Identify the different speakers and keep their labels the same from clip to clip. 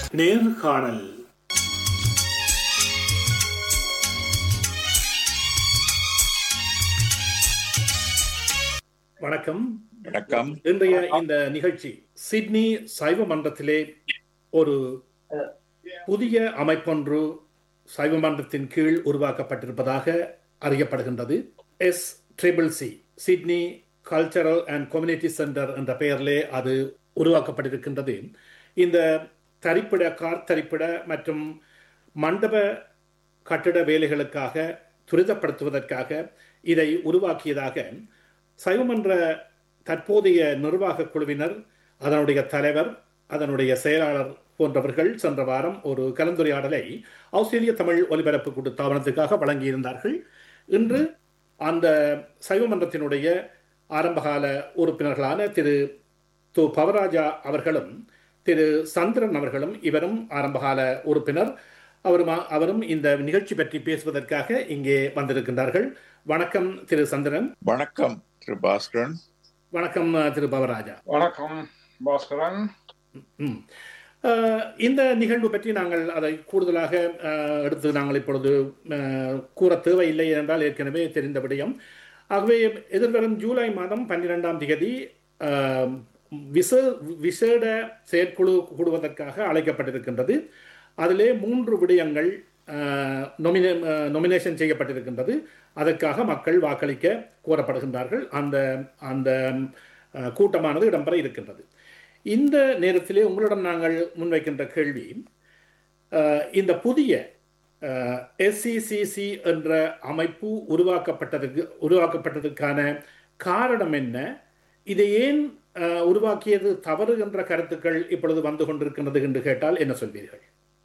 Speaker 1: நேர்காணல் வணக்கம்
Speaker 2: வணக்கம்
Speaker 1: இன்றைய இந்த நிகழ்ச்சி சிட்னி சைவ மன்றத்திலே ஒரு புதிய அமைப்பொன்று சைவ மன்றத்தின் கீழ் உருவாக்கப்பட்டிருப்பதாக அறியப்படுகின்றது S triple C Sydney cultural and community centre என்ற பெயரிலே அது உருவாக்கப்பட்டிருக்கின்றது இந்த தரிப்பிட கார் தரிப்பிட மற்றும் மண்டப கட்டிட வேலைகளுக்காக துரிதப்படுத்துவதற்காக இதை உருவாக்கியதாக சைவமன்ற தற்போதைய நிர்வாக குழுவினர் அதனுடைய தலைவர் அதனுடைய செயலாளர் போன்றவர்கள் சென்ற வாரம் ஒரு கலந்துரையாடலை ஆஸ்திரேலிய தமிழ் ஒலிபரப்பு கூட்டு தாபனத்துக்காக வழங்கியிருந்தார்கள் இன்று அந்த சைவமன்றத்தினுடைய ஆரம்பகால உறுப்பினர்களான திரு து பவராஜா அவர்களும் திரு சந்திரன் அவர்களும் இவரும் ஆரம்பகால உறுப்பினர் அவரும் அவரும் இந்த நிகழ்ச்சி பற்றி பேசுவதற்காக இங்கே வந்திருக்கின்றார்கள் வணக்கம் திரு சந்திரன்
Speaker 2: வணக்கம் திரு பாஸ்கரன்
Speaker 1: வணக்கம் திரு பவராஜா
Speaker 3: வணக்கம் பாஸ்கரன்
Speaker 1: ம். அஹ், இந்த நிகழ்வு பற்றி நாங்கள் அதை கூடுதலாக அஹ், எடுத்து நாங்கள் இப்பொழுது அஹ், கூற தேவையில்லை என்றால் ஏற்கனவே தெரிந்த விடயம் ஆகவே எதிர்வரும் ஜூலை மாதம் பன்னிரெண்டாம் தேதி அஹ், விச விசேட செயற்குழு கூடுவதற்காக அழைக்கப்பட்டிருக்கின்றது அதிலே மூன்று விடயங்கள் நொமினே நொமினேஷன் செய்யப்பட்டிருக்கின்றது அதற்காக மக்கள் வாக்களிக்க கோரப்படுகின்றார்கள் அந்த அந்த அஹ், கூட்டமானது இடம்பெற இருக்கின்றது இந்த நேரத்திலே உங்களிடம் நாங்கள் முன்வைக்கின்ற கேள்வி அஹ், இந்த புதிய எஸ்சிசிசி என்ற அமைப்பு உருவாக்கப்பட்டதுக்கு உருவாக்கப்பட்டதுக்கான காரணம் என்ன இதை ஏன் அஹ், உருவாக்கியது தவறு என்ற கருத்துக்கள் இப்பொழுது வந்து கொண்டிருக்கின்றது என்று கேட்டால் என்ன சொல்வீர்கள்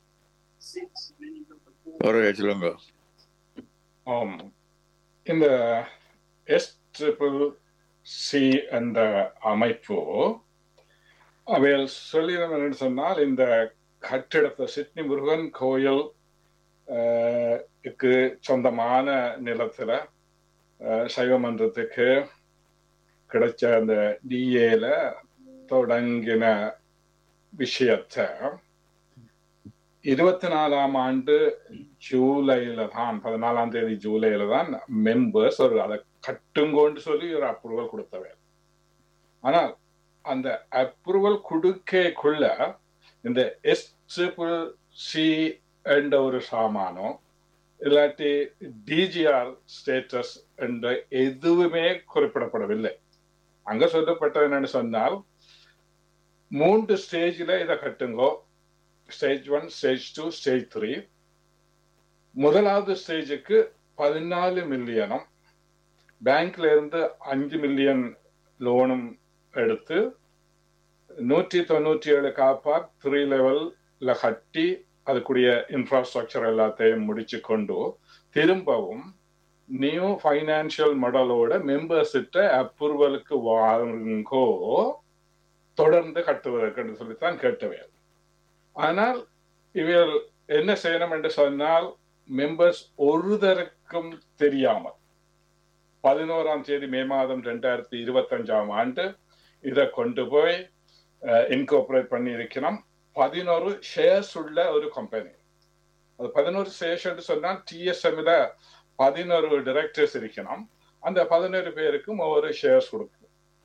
Speaker 2: ஒரு சொல்லுங்க
Speaker 3: ஆம் இந்த எஸ் ட்ரிபிள் சி என்ற அமைப்பு அவையில் சொல்லிடம் என்று சொன்னால் இந்த கட்டிடத்தை சிட்னி முருகன் கோயில் அஹ், க்கு சொந்தமான நிலத்துல அஹ், சைவ மன்றத்துக்கு கிடைச்ச அந்த டிஏல தொடங்கின விஷயத்தை இருபத்தி நாலாம் ஆண்டு ஜூலைல தான் பதினாலாம் தேதி ஜூலைல தான் மெம்பர்ஸ் ஒரு அதை கட்டுங்கோன்னு சொல்லி ஒரு அப்ரூவல் கொடுத்தவை ஆனால் அந்த அப்ரூவல் கொடுக்கக்குள்ள இந்த எஸ் ட்ரிபிள் சி என்ற ஒரு சாமானோ இல்லாட்டி டிஜிஆர் ஸ்டேட்டஸ் என்ற எதுவுமே குறிப்பிடப்படவில்லை அங்க சொல்லப்பட்டது என்னன்னு சொன்னால் மூன்று ஸ்டேஜில் இதை கட்டுங்கோ stage one stage two stage three முதலாவது ஸ்டேஜுக்கு பதினாலு மில்லியனும் பேங்க்ல இருந்து அஞ்சு மில்லியன் லோனும் எடுத்து நூற்றி தொண்ணூற்றி ஏழு காப்பா த்ரீ லெவல்ல கட்டி அதுக்குரிய இன்ஃப்ராஸ்ட்ரக்சர் எல்லாத்தையும் முடிச்சு கொண்டு திரும்பவும் நியூ ஃபைனான்சியல் மாடலோட மெம்பர்ஸ்கிட்ட அப்ரூவலுக்கு வாங்கோ தொடர்ந்து கட்டுவதற்கு சொல்லித்தான் கேட்டவை ஆனால் இவர்கள் என்ன செய்யணும் என்று சொன்னால் மெம்பர்ஸ் ஒருதருக்கும் தெரியாமல் பதினோராம் தேதி மே மாதம் ரெண்டாயிரத்தி இருபத்தஞ்சாம் ஆண்டு இதை கொண்டு போய் இன்கோபரேட் பண்ணி இருக்கிறோம் பதினோரு ஷேர்ஸ் உள்ள ஒரு கம்பெனி அது பதினோரு ஷேர்ஸ் என்று சொன்னால் டிஎஸ்எம்ல பதினோரு டைரக்டர்ஸ் இருக்கணும் அந்த பதினோரு பேருக்கும் ஒவ்வொரு ஷேர்ஸ் கொடுக்கும்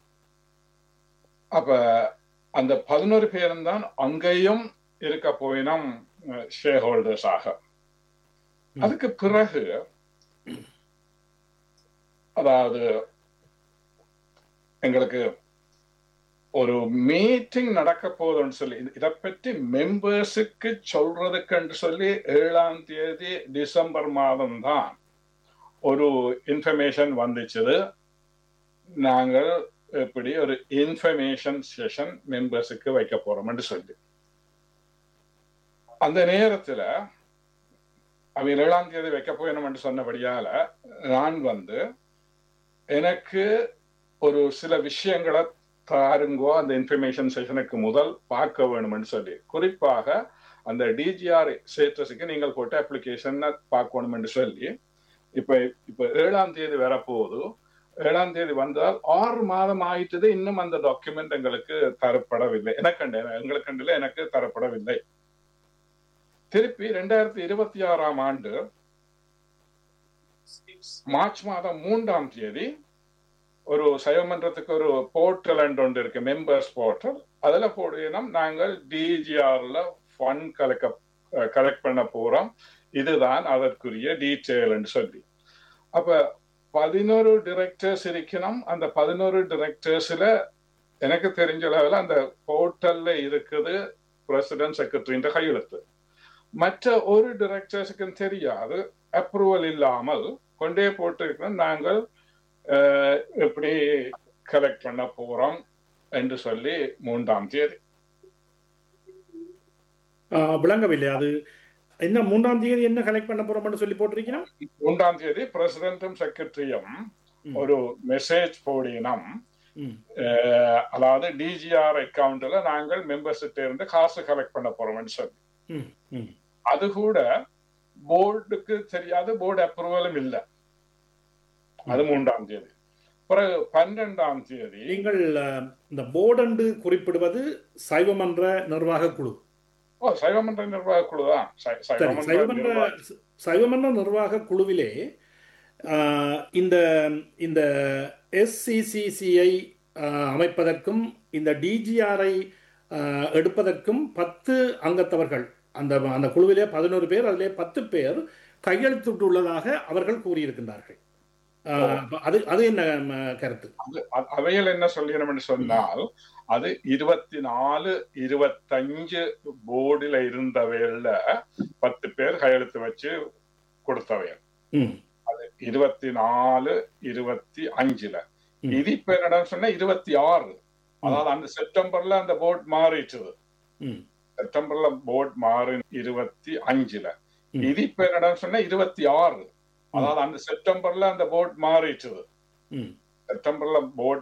Speaker 3: அப்ப அந்த பதினோரு பேரும் தான் அங்கேயும் இருக்க போயினம் ஷேர் ஹோல்டர்ஸ் ஆக அதுக்கு பிறகு அதாவது எங்களுக்கு ஒரு மீட்டிங் நடக்க போதுன்னு சொல்லி இதை பற்றி மெம்பர்ஸுக்கு சொல்றதுக்குன்னு சொல்லி ஏழாம் தேதி டிசம்பர் மாதம் தான் ஒரு இன்ஃபர்மேஷன் வந்துச்சுது நாங்கள் இப்படி ஒரு இன்ஃபர்மேஷன் செஷன் மெம்பர்ஸுக்கு வைக்க போறோம்னு சொல்லி அந்த நேரத்துல அவங்க ஏழாம் தேதி வைக்க போயணும்னு சொன்னபடியால நான் வந்து எனக்கு ஒரு சில விஷயங்களை தாருங்கோ அந்த இன்ஃபர்மேஷன் செஷனுக்கு முதல் பார்க்க வேணும்னு சொல்லி குறிப்பாக அந்த டிஜிஆர் ஸ்டேட்டஸுக்கு நீங்கள் போட்ட அப்ளிகேஷன் பார்க்கணும்னு சொல்லி இப்ப இப்ப ஏழாம் தேதி வரப்போகுது ஏழாம் தேதி வந்தால் ஆறு மாதம் ஆயிட்டது இன்னும் அந்த டாக்குமெண்ட் எங்களுக்கு தரப்படவில்லை எனக்கு எங்களுக்கு எனக்கு தரப்படவில்லை திருப்பி ரெண்டாயிரத்தி இருபத்தி ஆறாம் ஆண்டு மார்ச் மாதம் மூன்றாம் தேதி ஒரு சைவமன்றத்துக்கு ஒரு போர்ட்டல் ஒன்று இருக்கு மெம்பர்ஸ் போர்ட்டல் அதுல போடுவோம் நாங்கள் டிஜிஆர்ல ஃபண்ட் கலெக்ட் கலெக்ட் பண்ண போறோம் இதுதான் அதற்குரிய டீட்டெயில்னு சொல்லி அப்ப பதினோரு டிரெக்டர்ஸ் இருக்கணும் அந்த பதினோரு டிரெக்டர்ஸ்ல எனக்கு தெரிஞ்ச அளவில் அந்த போர்ட்டல்ல இருக்குது பிரசிடென்ட் செக்ரட்டரின்ற கையெழுத்து மற்ற ஒரு டிரெக்டர்ஸுக்கும் தெரியாது அப்ரூவல் இல்லாமல் கொண்டே போட்டு நாங்கள் எப்படி கலெக்ட் பண்ண போறோம் என்று சொல்லி மூன்றாம் தேதி
Speaker 1: விளங்கவில்லை அது என்ன மூன்றாம் தேதி என்ன கலெக்ட் பண்ண போறோம்னு சொல்லி போட்டிருக்கீங்க
Speaker 3: மூன்றாம் தேதி பிரசிடென்டும் செக்ரட்டரியும் ஒரு மெசேஜ் போடினம் அதாவது டிஜிஆர் அக்கவுண்ட்ல நாங்கள் மெம்பர்ஸ்கிட்ட இருந்து காசு கலெக்ட் பண்ண போறோம்னு சொல்லி அது கூட போர்டுக்கு தெரியாது போர்டு அப்ரூவலும் இல்லை அது மூன்றாம் தேதி பிறகு பன்னெண்டாம் தேதி
Speaker 1: நீங்கள் இந்த போர்டு என்று குறிப்பிடுவது சைவமன்ற நிர்வாக குழு
Speaker 3: ஓ சைவமன்ற நிர்வாக குழு தான்
Speaker 1: சைவமன்ற சைவமன்ற நிர்வாக குழுவிலே இந்த இந்த எஸ்சிசிசிஐ அமைப்பதற்கும் இந்த டிஜிஆரை எடுப்பதற்கும் பத்து அங்கத்தவர்கள் அந்த அந்த குழுவிலே பதினோரு பேர் அதிலே பத்து பேர் கையெழுத்திட்டுள்ளதாக அவர்கள் கூறியிருக்கின்றார்கள் அது அது என்ன கருத்து
Speaker 3: அவையில் என்ன சொல்லிடணும்னு சொன்னால் அது இருபத்தி நாலு இருபத்தஞ்சு போர்டில் இருந்தவையில பத்து பேர் கையெழுத்து வச்சு கொடுத்தவையல் அது இருபத்தி நாலு இருபத்தி அஞ்சுல இது இப்ப என்னடா சொன்னா இருபத்தி ஆறு அதாவது அந்த செப்டம்பர்ல அந்த போர்ட் மாறிட்டுது செப்டம்பர்ல போர்ட் மாறி இருபத்தி அஞ்சுல இது இப்ப என்னடா சொன்னா இருபத்தி ஆறு அதாவது அந்த செப்டம்பர்ல அந்த போர்ட் மாறிட்டுது செப்டம்பர்ல போர்ட்